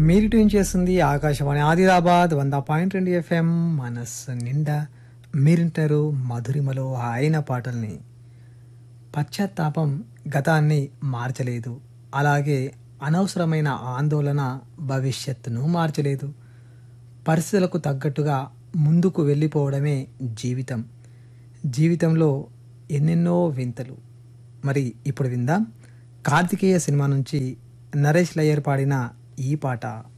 మీరు ట్యూన్ చేస్తుంది ఆకాశవాణి ఆదిలాబాద్ వంద పాయింట్ రెండు ఎఫ్ఎం మనస్సు నిండా మీరింటారు మధురిమలో ఆయన పాటల్ని పశ్చాత్తాపం గతాన్ని మార్చలేదు అలాగే అనవసరమైన ఆందోళన భవిష్యత్తును మార్చలేదు పరిస్థితులకు తగ్గట్టుగా ముందుకు వెళ్ళిపోవడమే జీవితం జీవితంలో ఎన్నెన్నో వింతలు మరి ఇప్పుడు విందాం కార్తికేయ సినిమా నుంచి నరేష్ లయ్యర్ పాడిన ఈ పాట